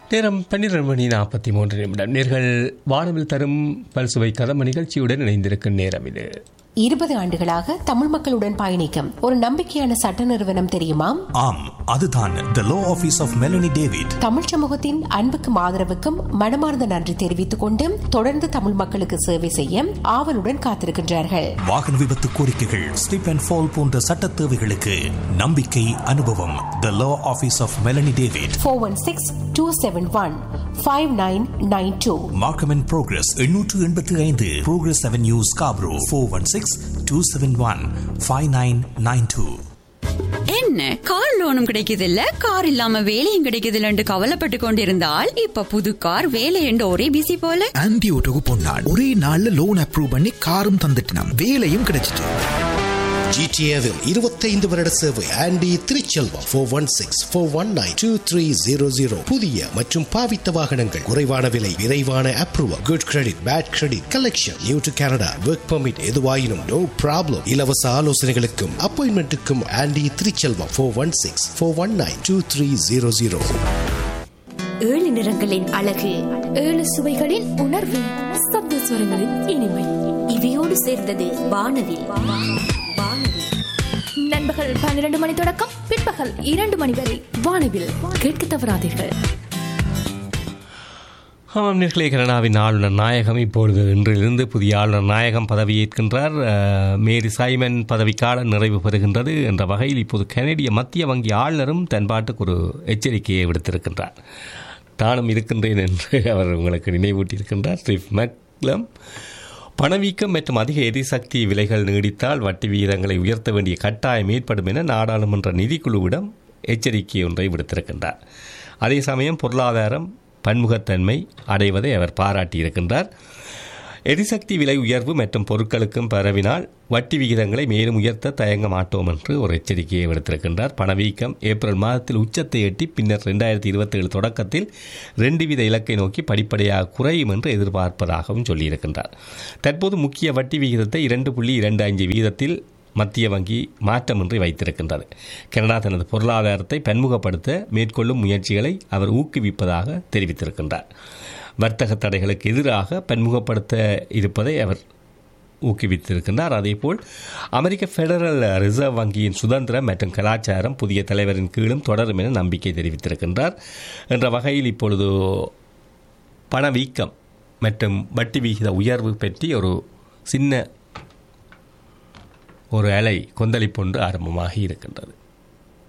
நேரம் பன்னிரண்டு மணி நாற்பத்தி மூன்று நிமிடம் நேர்கள் வானவில் தரும் பல்சுவை கதம்ப நிகழ்ச்சியுடன் இணைந்திருக்கும் நேரம் இது இருபது ஆண்டுகளாக தமிழ் மக்களுடன் பயணிக்கும் ஒரு நம்பிக்கையான சட்ட நிறுவனம் தெரியுமா ஆம் அதுதான் the law office of Melanie David Tamil சமூகத்தின் அன்புக்கும் ஆதரவுக்கும் மனமார்ந்த நன்றி தெரிவித்துக் கொண்டு தொடர்ந்து தமிழ் மக்களுக்கு சேவை செய்ய ஆவலுடன் காத்திருக்கின்றார்கள் வாகன விபத்து கோரிக்கைகள் ஸ்லிப் அண்ட் ஃபால் போன்ற சட்ட தேவைகளுக்கு நம்பிக்கை அனுபவம் the law office of Melanie David four one six two seven one five nine nine two Markham and Progress எண்ணூற்று எண்பத்தி ஐந்து Progress Avenue Scarborough four one six two seven one five nine nine two என்ன car லோனும் கிடைக்குது இல்ல car இல்லாம வேலையும் கிடைக்குது இல்லன்னு கவலைப்பட்டு கொண்டிருந்தால் இப்ப புது கார் வேலை என்று ஒரே பிசி போல ஆன்டி ஓட்டோக்கு பொன்னாள் ஒரே நாள்ல லோன் அப்ரூவ் பண்ணி காரும் தந்துட்டினாம் வேலையும் கிடைச்சிட்டு ஜிடிஏவில் இருபத்தைந்து வருட சேவை Andy Thiruchelvam four one six four one nine two three zero zero புதிய மற்றும் பாவித்த வாகனங்கள் குறைவான விலை விரைவான approval good credit bad credit collection new to Canada work permit எதுவாயினும் நோ ப்ராப்ளம் இலவச ஆலோசனைகளுக்கும் அப்பாயின்மெண்ட்டுக்கும் Andy Thiruchelvam four one six four one nine two three zero zero ஏழு நிறங்களின் அழகு ஏழு சுவைகளின் உணர்வு சப்த ஸ்வரங்களின் இனிமை இவையோடு சேர்ந்தது வானவில் வானவில் நண்பகல் பன்னிரண்டு மணி தொடக்கம் பிற்பகல் இரண்டு மணி வரை வானவில் கேட்க தவறாதீர்கள் ஆமாம் நேர்களே கனடாவின் ஆளுநர் நாயகம் இப்பொழுது இன்றிலிருந்து புதிய ஆளுநர் நாயகம் பதவியேற்கின்றார் அஹ், மேரி சைமன் பதவிக்காலம் நிறைவு பெறுகின்றது என்ற வகையில் இப்போது கனடிய மத்திய வங்கி ஆளுநரும் தன்பாட்டுக்கு ஒரு எச்சரிக்கையை விடுத்திருக்கின்றார் தானும் இருக்கின்றேன் என்று அவர் உங்களுக்கு நினைவூட்டியிருக்கின்றார் ஸ்ரீ மெக்லம் பணவீக்கம் மற்றும் அதிக எரிசக்தி விலைகள் நீடித்தால் வட்டி விகிதங்களை உயர்த்த வேண்டிய கட்டாயம் ஏற்படும் என நாடாளுமன்ற நிதிக்குழுவிடம் எச்சரிக்கை ஒன்றை விடுத்திருக்கின்றார் அதே சமயம் பொருளாதாரம் பன்முகத்தன்மை அடைவதை அவர் பாராட்டியிருக்கின்றார் எரிசக்தி விலை உயர்வு மற்றும் பொருட்களுக்கும் பரவினால் வட்டி விகிதங்களை மேலும் உயர்த்த தயங்க மாட்டோம் என்று ஒரு எச்சரிக்கையை விடுத்திருக்கின்றார் பணவீக்கம் ஏப்ரல் மாதத்தில் உச்சத்தை எட்டி பின்னர் ரெண்டாயிரத்தி இருபத்தேழு தொடக்கத்தில் ரெண்டு வீத இலக்கை நோக்கி படிப்படியாக குறையும் என்று எதிர்பார்ப்பதாகவும் சொல்லியிருக்கின்றார் தற்போது முக்கிய வட்டி விகிதத்தை இரண்டு புள்ளி இரண்டு அஞ்சு வீதத்தில் மத்திய வங்கி மாற்றமின்றி வைத்திருக்கின்றது கனடா தனது பொருளாதாரத்தை பன்முகப்படுத்த மேற்கொள்ளும் முயற்சிகளை அவர் ஊக்குவிப்பதாக தெரிவித்திருக்கின்றார் வர்த்தக தடைகளுக்கு எதிராக பன்முகப்படுத்த இருப்பதை அவர் ஊக்குவித்திருக்கின்றார் அதேபோல் அமெரிக்க ஃபெடரல் ரிசர்வ் வங்கியின் சுதந்திரம் மற்றும் கலாச்சாரம் புதிய தலைவரின் கீழும் தொடரும் என நம்பிக்கை தெரிவித்திருக்கின்றார் என்ற வகையில் இப்பொழுது பணவீக்கம் மற்றும் வட்டி விகித உயர்வு பற்றி ஒரு சின்ன ஒரு அலை கொந்தளிப்பொன்று ஆரம்பமாகி இருக்கின்றது